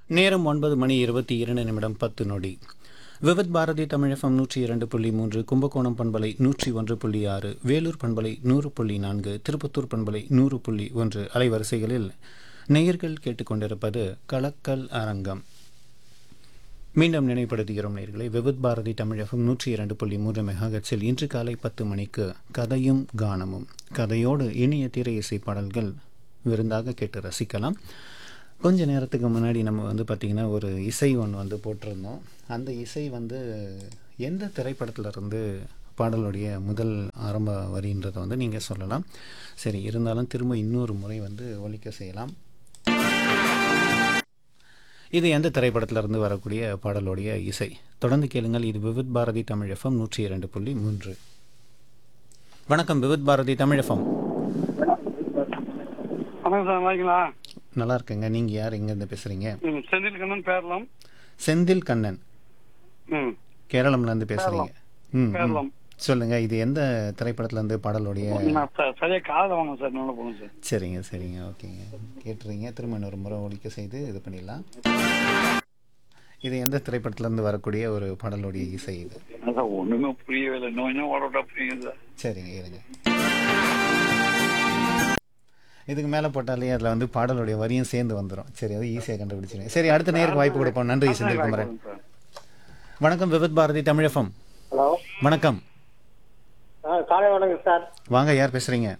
நேரம் ஒன்பது மணி இருபத்தி இரண்டு நிமிடம் பத்து நொடி விவித் பாரதி தமிழகம் நூற்றி இரண்டு புள்ளி மூன்று கும்பகோணம் பண்பலை நூற்றி ஒன்று புள்ளி ஆறு வேலூர் பண்பலை நூறு புள்ளி நான்கு திருப்பத்தூர் பண்பலை நூறு புள்ளி ஒன்று அலைவரிசைகளில் நேயர்கள் கேட்டுக்கொண்டிருப்பது கலக்கல் அரங்கம் மீண்டும் நினைவுபடுத்துகிறோம் நேயர்களை விவித் பாரதி தமிழகம் நூற்றி இரண்டு புள்ளி மூன்று மெகாகட்ஸில் இன்று காலை பத்து மணிக்கு கதையும் கானமும் கதையோடு இனிய திரை இசை பாடல்கள் விருந்தாக கேட்டு ரசிக்கலாம் கொஞ்ச நேரத்துக்கு முன்னாடி நம்ம வந்து பார்த்திங்கன்னா ஒரு இசை ஒன்று வந்து போட்டிருந்தோம் அந்த இசை வந்து எந்த திரைப்படத்துல இருந்து பாடலுடைய முதல் ஆரம்ப வரின்றதை வந்து நீங்கள் சொல்லலாம் சரி இருந்தாலும் திரும்ப இன்னொரு முறை வந்து ஒலிக்க செய்யலாம் இது எந்த திரைப்படத்துல இருந்து வரக்கூடிய பாடலுடைய இசை தொடர்ந்து கேளுங்கள் இது விவித் பாரதி தமிழ் எஃப்எம் நூற்றி இரண்டு புள்ளி மூன்று வணக்கம் விவித் பாரதி தமிழ் எஃப்எம் வணக்கம் சார் வாங்கிங்களா நல்லா இருக்கேங்க நீங்கள் யார் எங்கேருந்து பேசுகிறீங்க ம் செந்தில் கண்ணன் பேரலாம் செந்தில் கண்ணன் ம் கேரளம்லேருந்து பேசுகிறீங்க ம் ம். பேரலாம் சொல்லுங்க இது எந்த திரைப்படத்துலேருந்து பாடலுடைய நான் ச- சரியா காதை வாங்க சார் நல்லா போகணும் சார் சரிங்க சரிங்க ஓகேங்க கேட்டுறீங்க திரும்ப இன்னொரு முறை ஒலிக்க செய்து இது பண்ணிடலாம் இது எந்த திரைப்படத்துலேருந்து வரக்கூடிய ஒரு பாடலுடைய இசை இது அதான் ஒண்ணுமே புரியவே இல்லை இன்னும் இன்னும் ஓட புரியுது சார் சரிங்க இருங்க இதுக்கு மேலே போட்டாலே அதில் வந்து பாடலுடைய வரியும் சேர்ந்து வந்துடும் சரி அது ஈஸியாக கண்டுபிடிச்சிருங்க சரி அடுத்த நேருக்கு வாய்ப்பு கொடுப்போம் நன்றி செந்தில் குமரன் சார் வணக்கம் விவித் பாரதி தமிழகம் ஹலோ வணக்கம் ஆ காலை வணக்கம் சார் வாங்க யார் பேசுகிறீங்க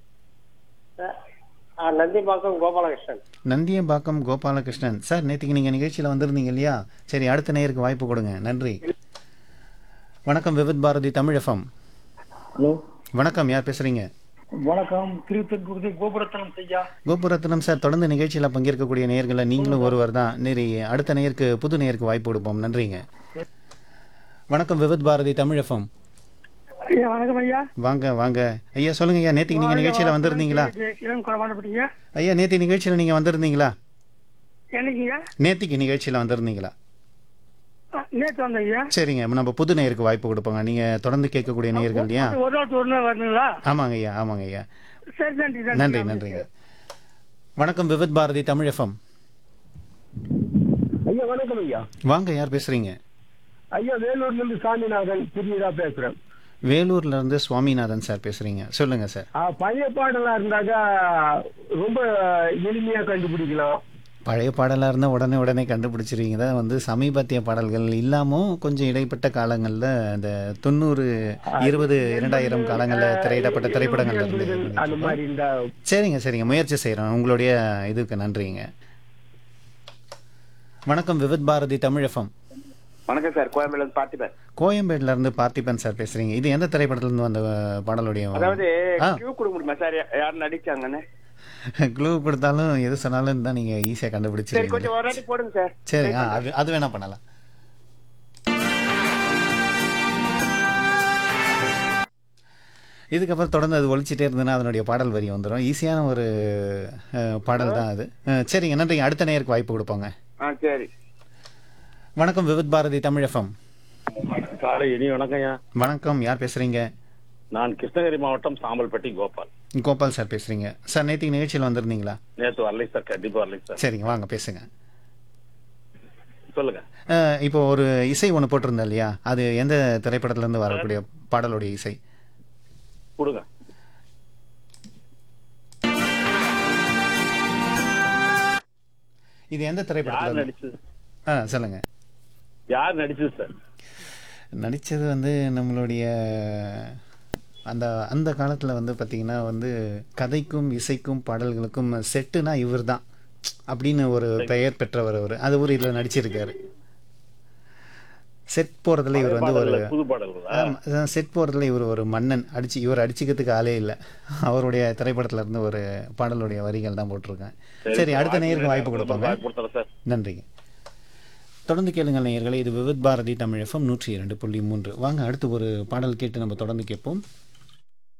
ஆ நந்திபாக்கம் கோபாலகிருஷ்ணன் நந்தியம்பாக்கம் கோபாலகிருஷ்ணன் சார் நேற்றுக்கு நீங்கள் நிகழ்ச்சியில் வந்திருந்தீங்க இல்லையா சரி அடுத்த நேருக்கு வாய்ப்பு கொடுங்க நன்றி வணக்கம் விவித் பாரதி தமிழகம் ஹலோ வணக்கம் யார் பேசுகிறீங்க வணக்கம் திருத்தன்புரத்து கோபுரத்தனம் செய்யா கோபுரத்னம் சார் தொடர்ந்து நிகழ்ச்சியில் பங்கேற்கக்கூடிய நேயர்களில் நீங்களும் ஒருவர் தான் நெறி அடுத்த நேயருக்கு புது நேயருக்கு வாய்ப்பு கொடுப்போம் நன்றிங்க வணக்கம் விவித் பாரதி தமிழகம் ஐயா வணக்கம் ஐயா வாங்க வாங்க ஐயா சொல்லுங்க ஐயா நேற்றுக்கு நீங்கள் நிகழ்ச்சியில் வந்திருந்தீங்களா இளம் குறமாண்டப்பட்டீங்க ஐயா நேற்று நிகழ்ச்சியில் நீங்கள் வந்திருந்தீங்களா என்னைக்குங்க நேற்றுக்கு நிகழ்ச்சியில் வந்திருந்தீங்களா நேற்று வந்தேன் ஐயா சரிங்க நம்ம புது நேயருக்கு வாய்ப்பு கொடுப்போங்க நீங்கள் தொடர்ந்து கேட்கக்கூடிய நேயர்கள் இல்லையா ஒரு நாள் ஒரு நாள் வரணுங்களா ஆமாங்க ஐயா ஆமாங்க ஐயா சரி நன்றி நன்றி நன்றிங்க வணக்கம் விவித் பாரதி தமிழ் எஃப்எம் ஐயா வணக்கம் ஐயா வாங்க யார் பேசுறீங்க ஐயா வேலூர்ல இருந்து சாமிநாதன் புரியுதா பேசுறேன் வேலூர்ல இருந்து சுவாமிநாதன் சார் பேசுறீங்க சொல்லுங்க சார் ஆ, பழைய பாடலா இருந்தாக்கா ரொம்ப எளிமையா கண்டுபிடிக்கலாம் பழைய பாடலாக இருந்தால் உடனே உடனே கண்டுபிடிச்சிருவீங்க தான் வந்து சமீபத்திய பாடல்கள் இல்லாமல் கொஞ்சம் இடைப்பட்ட காலங்களில் அந்த தொண்ணூறு இருபது இரண்டாயிரம் காலங்களில் திரையிடப்பட்ட திரைப்படங்கள்ல அந்த இருந்து மாதிரி இந்த சரிங்க சரிங்க முயற்சி செய்கிறோம் உங்களுடைய இதுக்கு நன்றிங்க வணக்கம் விவித் பாரதி தமிழ் எஃப்எம் வணக்கம் சார் கோயம்பேடுல இருந்து பார்த்திபன் கோயம்பேடுல இருந்து பார்த்திபன் சார் பேசுறீங்க இது எந்த திரைப்படத்துல இருந்து வந்த பாடலுடைய அதாவது ஆ. கியூ கொடுக்க முடியுமா சார் யார் நடிச்சாங்கன்னு க்ளூ கொடுத்தாலும் எது சொன்னாலும் தான் நீங்க ஈஸியா சரி கண்டுபிடிச்சிருவீங்க கொஞ்சம் ஒரு வாட்டி போடுங்க சார் சரி ஆ, அது அது வேணா பண்ணலாம் இதுக்கப்புறம் தொடர்ந்து அது ஒழிச்சிட்டே இருந்ததுன்னா அதனுடைய பாடல் வரி வந்துடும் ஈஸியான ஒரு அஹ், பாடல் தான் அது அஹ், சரிங்க நன்றிங்க அடுத்த நேருக்கு வாய்ப்பு கொடுப்போங்க ஆ சரி வணக்கம் விவித் பாரதி தமிழ் எஃப்எம் காலை இனி வணக்கம் ஐயா வணக்கம் யார் பேசுறீங்க நான் கிருஷ்ணகிரி மாவட்டம் சாம்பல்பட்டி கோபால் கோபால் சார் பேசுறீங்க சார் நேற்றுக்கு நிகழ்ச்சியில் வந்திருந்தீங்களா நேத்து வரலை சார் கண்டிப்பா வரலை சார் சரிங்க வாங்க பேசுங்க சொல்லுங்க அஹ், இப்போ ஒரு இசை ஒன்று போட்டிருந்தேன் இல்லையா அது எந்த திரைப்படத்துல இருந்து வரக்கூடிய பாடலுடைய இசை கொடுங்க இது எந்த யார் திரைப்படத்துல இருந்து? நடிச்சது ஆ சொல்லுங்க யார் நடிச்சது சார் நடித்தது வந்து நம்மளுடைய அந்த அந்த காலத்தில் வந்து பார்த்திங்கன்னா வந்து கதைக்கும் இசைக்கும் பாடல்களுக்கும் செட்டுனா இவர் தான் அப்படின்னு ஒரு பெயர் பெற்றவர் அவர் அது ஒரு இதில் நடிச்சிருக்காரு செட் போகிறதுல இவர் வந்து ஒரு பாடல்கள், புது பாடல்களா செட் போகிறதுல இவர் ஒரு மன்னன் அடிச்சு இவர் அடிச்சுக்கிறதுக்கு ஆளே இல்லை அவருடைய திரைப்படத்துல இருந்து ஒரு பாடலுடைய வரிகள் தான் போட்டிருக்கேன் சரி அடுத்த நேருக்கு வாய்ப்பு கொடுப்பாங்க வாய்ப்பு கொடுத்தல சார் நன்றிங்க தொடர்ந்து கேளுங்கள் நேயர்களே இது விவித் பாரதி தமிழ் எஃப்எம் நூற்றி இரண்டு புள்ளி மூன்று வாங்க அடுத்து ஒரு பாடல் கேட்டு நம்ம தொடர்ந்து கேட்போம்